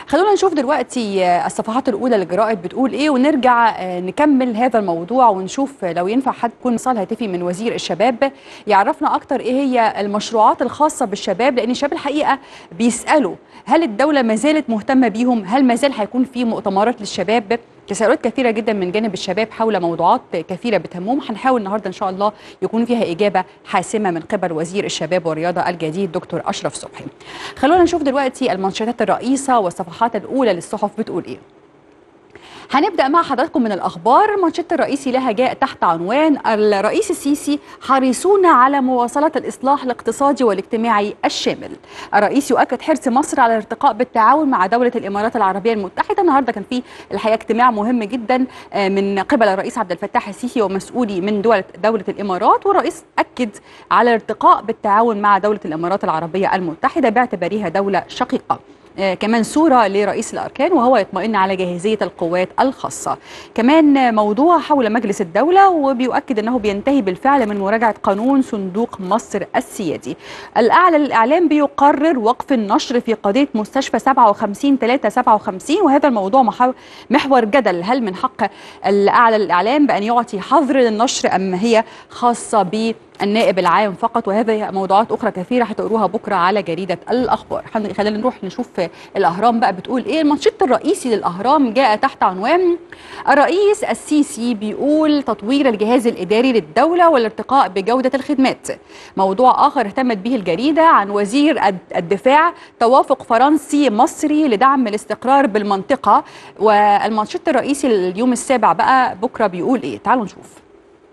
خلونا نشوف دلوقتي الصفحات الاولى للجرائد بتقول ايه ونرجع نكمل هذا الموضوع ونشوف لو ينفع حد يكون اتصال هاتفي من وزير الشباب يعرفنا اكتر ايه هي المشروعات الخاصه بالشباب لان الشباب الحقيقه بيسالوا هل الدوله ما زالت مهتمه بيهم هل ما زال هيكون في مؤتمرات للشباب تساؤلات كثيره جدا من جانب الشباب حول موضوعات كثيره بتهمهم هنحاول النهارده ان شاء الله يكون فيها اجابه حاسمه من قبل وزير الشباب والرياضه الجديد دكتور اشرف صبحي خلونا نشوف دلوقتي المنشطات الرئيسه والصفحات الاولى للصحف بتقول ايه هنبدا مع حضراتكم من الاخبار المانشيت الرئيسي لها جاء تحت عنوان الرئيس السيسي حريصون على مواصله الاصلاح الاقتصادي والاجتماعي الشامل الرئيس يؤكد حرص مصر على الارتقاء بالتعاون مع دوله الامارات العربيه المتحده النهارده كان في الحقيقه اجتماع مهم جدا من قبل الرئيس عبد الفتاح السيسي ومسؤولي من دول دوله الامارات والرئيس اكد على الارتقاء بالتعاون مع دوله الامارات العربيه المتحده باعتبارها دوله شقيقه آه كمان صورة لرئيس الأركان وهو يطمئن على جاهزية القوات الخاصة كمان موضوع حول مجلس الدولة وبيؤكد أنه بينتهي بالفعل من مراجعة قانون صندوق مصر السيادي الأعلى للإعلام بيقرر وقف النشر في قضية مستشفى 57 357 وهذا الموضوع محور جدل هل من حق الأعلى للإعلام بأن يعطي حظر للنشر أم هي خاصة ب النائب العام فقط وهذه موضوعات اخرى كثيره هتقروها بكره على جريده الاخبار خلينا نروح نشوف الاهرام بقى بتقول ايه المنشط الرئيسي للاهرام جاء تحت عنوان الرئيس السيسي بيقول تطوير الجهاز الاداري للدوله والارتقاء بجوده الخدمات موضوع اخر اهتمت به الجريده عن وزير الدفاع توافق فرنسي مصري لدعم الاستقرار بالمنطقه والمنشط الرئيسي اليوم السابع بقى بكره بيقول ايه تعالوا نشوف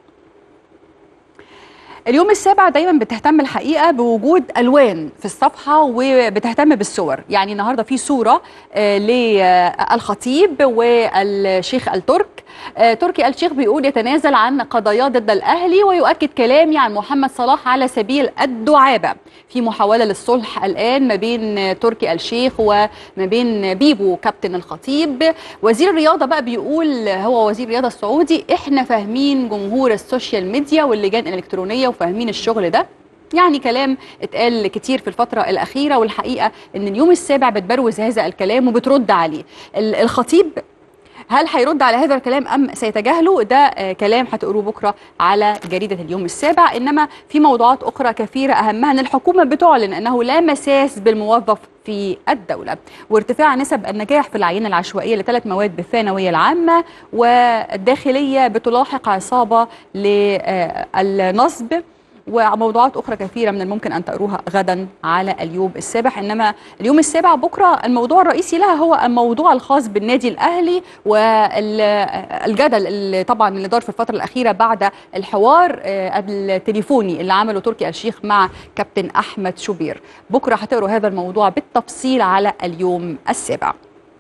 اليوم السابع دايما بتهتم الحقيقه بوجود الوان في الصفحه وبتهتم بالصور يعني النهارده في صوره للخطيب والشيخ الترك تركي الشيخ بيقول يتنازل عن قضايا ضد الاهلي ويؤكد كلامي عن محمد صلاح على سبيل الدعابه في محاوله للصلح الان ما بين تركي الشيخ وما بين بيبو كابتن الخطيب وزير الرياضه بقى بيقول هو وزير الرياضه السعودي احنا فاهمين جمهور السوشيال ميديا واللجان الالكترونيه وفاهمين الشغل ده يعني كلام اتقال كتير في الفترة الأخيرة والحقيقة أن اليوم السابع بتبروز هذا الكلام وبترد عليه الخطيب هل هيرد على هذا الكلام ام سيتجاهله ده كلام هتقروه بكره على جريده اليوم السابع انما في موضوعات اخرى كثيره اهمها ان الحكومه بتعلن انه لا مساس بالموظف في الدولة وارتفاع نسب النجاح في العينة العشوائية لثلاث مواد بالثانوية العامة والداخلية بتلاحق عصابة للنصب وموضوعات اخرى كثيره من الممكن ان تقروها غدا على اليوم السابع انما اليوم السابع بكره الموضوع الرئيسي لها هو الموضوع الخاص بالنادي الاهلي والجدل اللي طبعا اللي دار في الفتره الاخيره بعد الحوار التليفوني اللي عمله تركي الشيخ مع كابتن احمد شوبير بكره هتقروا هذا الموضوع بالتفصيل على اليوم السابع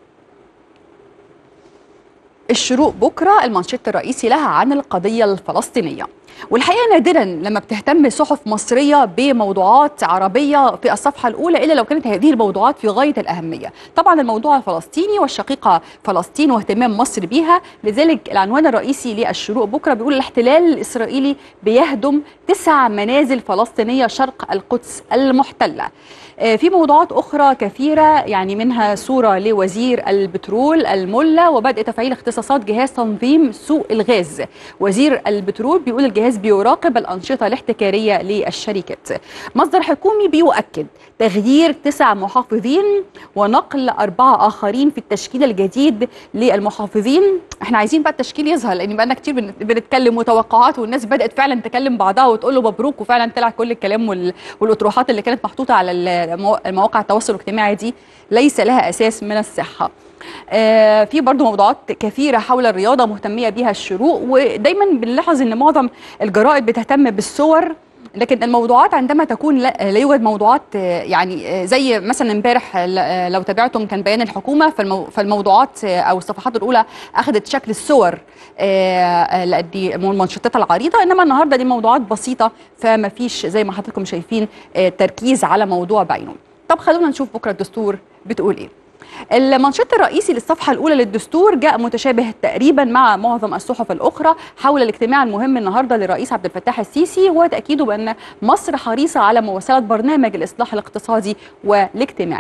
الشروق بكره المانشيت الرئيسي لها عن القضيه الفلسطينيه والحقيقه نادرا لما بتهتم صحف مصريه بموضوعات عربيه في الصفحه الاولى الا لو كانت هذه الموضوعات في غايه الاهميه طبعا الموضوع الفلسطيني والشقيقه فلسطين واهتمام مصر بيها لذلك العنوان الرئيسي للشروق بكره بيقول الاحتلال الاسرائيلي بيهدم تسع منازل فلسطينيه شرق القدس المحتله في موضوعات أخرى كثيرة يعني منها صورة لوزير البترول الملا وبدء تفعيل اختصاصات جهاز تنظيم سوق الغاز وزير البترول بيقول الجهاز بيراقب الأنشطة الاحتكارية للشركات مصدر حكومي بيؤكد تغيير تسع محافظين ونقل أربعة آخرين في التشكيل الجديد للمحافظين احنا عايزين بقى التشكيل يظهر لأن بقى كتير بنتكلم وتوقعات والناس بدأت فعلا تكلم بعضها وتقول له مبروك وفعلا طلع كل الكلام والأطروحات اللي كانت محطوطة على المواقع التواصل الاجتماعي دي ليس لها اساس من الصحه آه في برضو موضوعات كثيرة حول الرياضة مهتمية بها الشروق ودايما بنلاحظ ان معظم الجرائد بتهتم بالصور لكن الموضوعات عندما تكون لا, لا يوجد موضوعات يعني زي مثلا امبارح لو تابعتم كان بيان الحكومه فالموضوعات او الصفحات الاولى اخذت شكل الصور دي المنشطات العريضه انما النهارده دي موضوعات بسيطه فما فيش زي ما حضراتكم شايفين تركيز على موضوع بعينه طب خلونا نشوف بكره الدستور بتقول ايه المنشط الرئيسي للصفحة الأولى للدستور جاء متشابه تقريبا مع معظم الصحف الأخرى حول الاجتماع المهم النهارده للرئيس عبد الفتاح السيسي وتأكيده بأن مصر حريصة على مواصلة برنامج الإصلاح الاقتصادي والاجتماعي.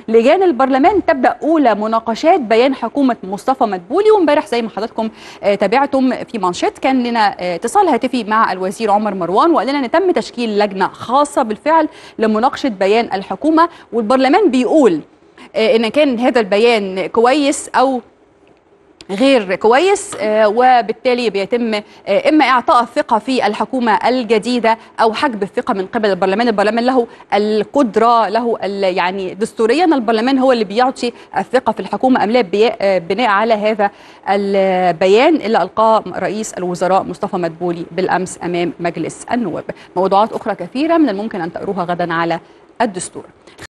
لجان البرلمان تبدا اولى مناقشات بيان حكومه مصطفى مدبولي وامبارح زي ما حضراتكم آه، تابعتم في مانشيت كان لنا آه، اتصال هاتفي مع الوزير عمر مروان وقال لنا ان تم تشكيل لجنه خاصه بالفعل لمناقشه بيان الحكومه والبرلمان بيقول آه، ان كان هذا البيان كويس او غير كويس آه، وبالتالي بيتم آه، اما اعطاء الثقه في الحكومه الجديده او حجب الثقه من قبل البرلمان، البرلمان له القدره له ال- يعني دستوريا البرلمان هو اللي بيعطي الثقه في الحكومه ام لا بي- آه، بناء على هذا البيان اللي القاه رئيس الوزراء مصطفى مدبولي بالامس امام مجلس النواب. موضوعات اخرى كثيره من الممكن ان تقروها غدا على الدستور.